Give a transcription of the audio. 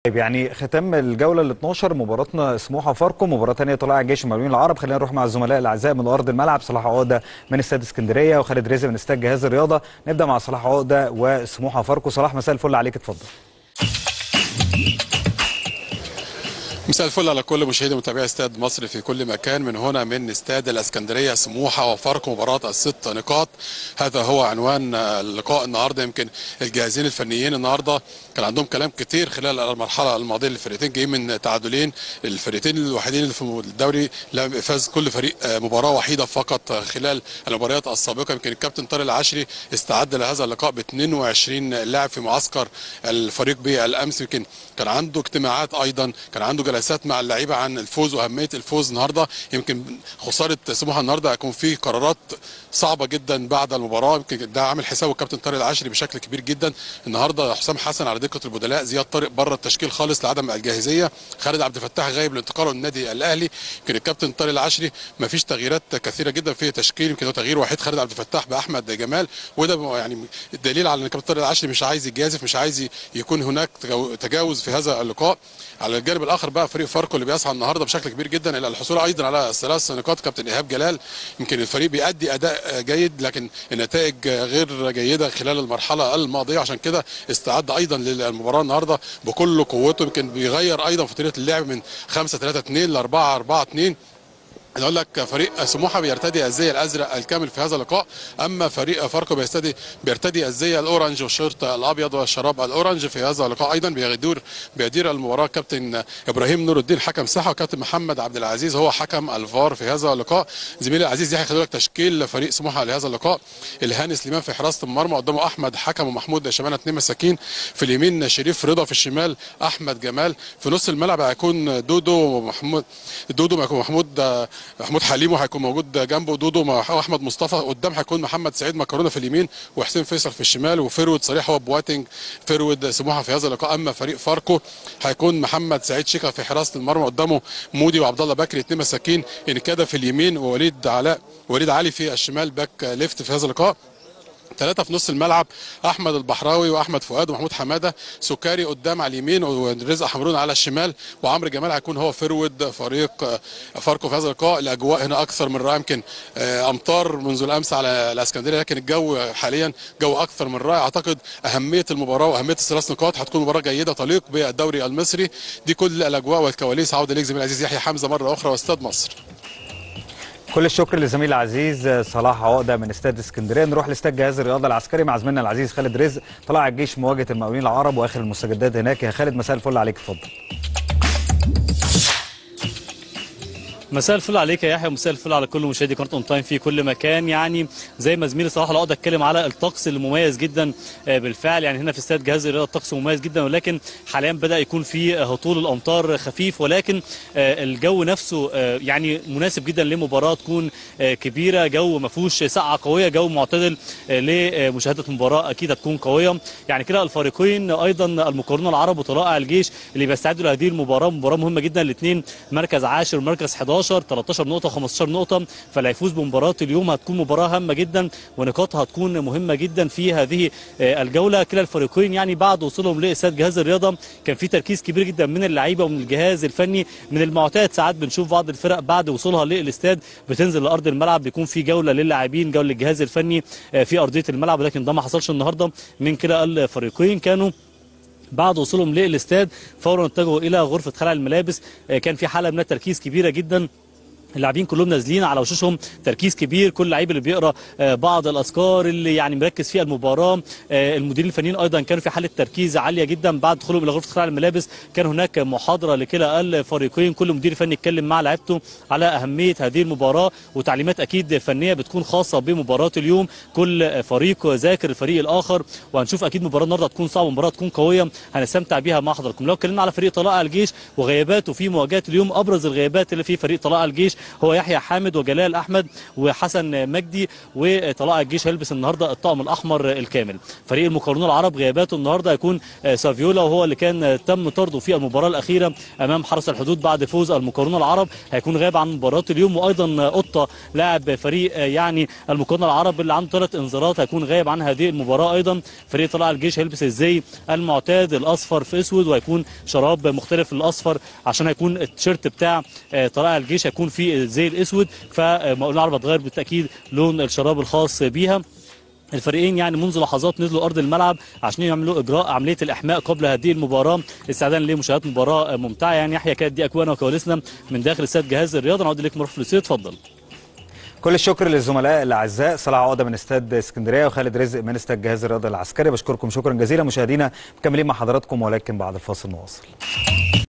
طيب يعني ختام الجولة ال 12 مباراتنا سموحة فاركو مباراة ثانية طلائع الجيش المقاولين العرب خلينا نروح مع الزملاء الأعزاء من أرض الملعب صلاح عقدة من استاد اسكندرية وخالد رزق من استاد جهاز الرياضة نبدأ مع صلاح عقدة وسموحة فاركو صلاح مساء الفل عليك اتفضل مساء الفل على كل مشاهدي ومتابعي استاد مصر في كل مكان من هنا من استاد الاسكندريه سموحه وفاركو مباراه الست نقاط هذا هو عنوان اللقاء النهارده يمكن الجاهزين الفنيين النهارده كان عندهم كلام كتير خلال المرحله الماضيه للفريقين جايين من تعادلين الفريقين الوحيدين اللي في الدوري فاز كل فريق مباراه وحيده فقط خلال المباريات السابقه يمكن الكابتن طارق العشري استعد لهذا اللقاء ب 22 لاعب في معسكر الفريق بالامس يمكن كان عنده اجتماعات ايضا كان عنده جلسات مع اللعيبه عن الفوز واهميه الفوز النهارده يمكن خساره سموحه النهارده هيكون في قرارات صعبه جدا بعد المباراه يمكن ده عامل حسابه الكابتن طارق العشري بشكل كبير جدا النهارده حسام حسن على دكه البدلاء زياد طارق بره التشكيل خالص لعدم الجاهزيه خالد عبد الفتاح غايب لانتقاله للنادي الاهلي يمكن الكابتن طارق العشري ما فيش تغييرات كثيره جدا في تشكيل يمكن هو تغيير وحيد خالد عبد الفتاح باحمد جمال وده يعني دليل على ان الكابتن طارق العشري مش عايز يجازف مش عايز يكون هناك تجاوز في هذا اللقاء على الجانب الاخر بقى فريق فاركو اللي بيسعى النهارده بشكل كبير جدا الى الحصول ايضا على الثلاث نقاط كابتن ايهاب جلال يمكن الفريق بيأدي اداء جيد لكن النتائج غير جيده خلال المرحله الماضيه عشان كده استعد ايضا للمباراه النهارده بكل قوته يمكن بيغير ايضا في طريقه اللعب من 5 3 2 ل 4 4 2 انا اقول لك فريق سموحه بيرتدي الزي الازرق الكامل في هذا اللقاء اما فريق فاركو بيرتدي بيرتدي الزي الاورنج والشورت الابيض والشراب الاورنج في هذا اللقاء ايضا بيدير بيدير المباراه كابتن ابراهيم نور الدين حكم ساحه وكابتن محمد عبد العزيز هو حكم الفار في هذا اللقاء زميلي العزيز يحيى خلي لك تشكيل فريق سموحه لهذا اللقاء الهاني سليمان في حراسه المرمى قدامه احمد حكم ومحمود شمانه اثنين مساكين في اليمين شريف رضا في الشمال احمد جمال في نص الملعب هيكون دودو ومحمود دودو محمود محمود حليم وهيكون موجود جنبه دودو مع احمد مصطفى قدام هيكون محمد سعيد مكرونه في اليمين وحسين فيصل في الشمال وفيرود صريح هو بواتنج فيرود سموحه في هذا اللقاء اما فريق فاركو هيكون محمد سعيد شيكا في حراسه المرمى قدامه مودي وعبد الله بكري اثنين مساكين انكاده في اليمين ووليد علاء وليد علي في الشمال باك ليفت في هذا اللقاء ثلاثة في نص الملعب أحمد البحراوي وأحمد فؤاد ومحمود حمادة سكاري قدام على اليمين ورزق حمرون على الشمال وعمرو جمال هيكون هو فرود فريق فاركو في هذا اللقاء الأجواء هنا أكثر من رائع يمكن أمطار منذ الأمس على الإسكندرية لكن الجو حاليا جو أكثر من رائع أعتقد أهمية المباراة وأهمية الثلاث نقاط هتكون مباراة جيدة تليق بالدوري المصري دي كل الأجواء والكواليس عودة ليك زميلي العزيز يحيى حمزة مرة أخرى واستاد مصر كل الشكر لزميل العزيز صلاح عقده من استاد اسكندريه نروح لاستاد جهاز الرياضه العسكري مع زميلنا العزيز خالد رزق طلع الجيش مواجهه المقاولين العرب واخر المستجدات هناك يا خالد مساء الفل عليك اتفضل مساء الفل عليك يا يحيى ومساء الفل على كل مشاهدي قناه اون تايم في كل مكان يعني زي ما زميلي صلاح العقده اتكلم على الطقس المميز جدا بالفعل يعني هنا في استاد جهاز الرياضه الطقس مميز جدا ولكن حاليا بدا يكون في هطول الامطار خفيف ولكن الجو نفسه يعني مناسب جدا لمباراه تكون كبيره جو ما فيهوش سقعه قويه جو معتدل لمشاهده المباراه اكيد هتكون قويه يعني كده الفريقين ايضا المقارنه العرب وطلائع الجيش اللي بيستعدوا لهذه المباراه مباراه مهمه جدا الاثنين مركز عاشر ومركز 11 11 13 نقطه 15 نقطه فاللي هيفوز بمباراه اليوم هتكون مباراه هامه جدا ونقاطها هتكون مهمه جدا في هذه الجوله كلا الفريقين يعني بعد وصولهم لاستاد جهاز الرياضه كان في تركيز كبير جدا من اللعيبه ومن الجهاز الفني من المعتاد ساعات بنشوف بعض الفرق بعد وصولها للاستاد بتنزل لارض الملعب بيكون في جوله للاعبين جوله للجهاز الفني في ارضيه الملعب ولكن ده ما حصلش النهارده من كلا الفريقين كانوا بعد وصولهم للاستاد فورا اتجهوا الى غرفه خلع الملابس كان في حاله من التركيز كبيره جدا اللاعبين كلهم نازلين على وشوشهم تركيز كبير كل لعيب اللي بيقرا بعض الاذكار اللي يعني مركز فيها المباراه المديرين الفنيين ايضا كانوا في حاله تركيز عاليه جدا بعد دخولهم الى غرفه خلع الملابس كان هناك محاضره لكلا الفريقين كل مدير فني اتكلم مع لعيبته على اهميه هذه المباراه وتعليمات اكيد فنيه بتكون خاصه بمباراه اليوم كل فريق ذاكر الفريق الاخر وهنشوف اكيد مباراه النهارده تكون صعبه مباراه تكون قويه هنستمتع بيها مع حضراتكم لو اتكلمنا على فريق طلائع الجيش وغياباته في مواجهات اليوم ابرز الغيابات اللي في فريق طلائع الجيش هو يحيى حامد وجلال احمد وحسن مجدي وطلائع الجيش هيلبس النهارده الطقم الاحمر الكامل فريق المقاولون العرب غياباته النهارده هيكون سافيولا وهو اللي كان تم طرده في المباراه الاخيره امام حرس الحدود بعد فوز المقاولون العرب هيكون غايب عن مباراه اليوم وايضا قطه لاعب فريق يعني المقاولون العرب اللي عنده ثلاث انذارات هيكون غايب عن هذه المباراه ايضا فريق طلائع الجيش هيلبس الزي المعتاد الاصفر في اسود وهيكون شراب مختلف الاصفر عشان هيكون التيشيرت بتاع طلائع الجيش هيكون فيه الزي الاسود فمقاولون العرب هتغير بالتاكيد لون الشراب الخاص بيها الفريقين يعني منذ لحظات نزلوا ارض الملعب عشان يعملوا اجراء عمليه الاحماء قبل هذه المباراه استعدادا لمشاهده مباراه ممتعه يعني يحيى كانت دي اكوانا وكواليسنا من داخل استاد جهاز الرياضه نعود اليك مروح فلوسيه اتفضل كل الشكر للزملاء الاعزاء صلاح عقده من استاد اسكندريه وخالد رزق من استاد جهاز الرياضه العسكري بشكركم شكرا جزيلا مشاهدينا مكملين مع حضراتكم ولكن بعد الفاصل نواصل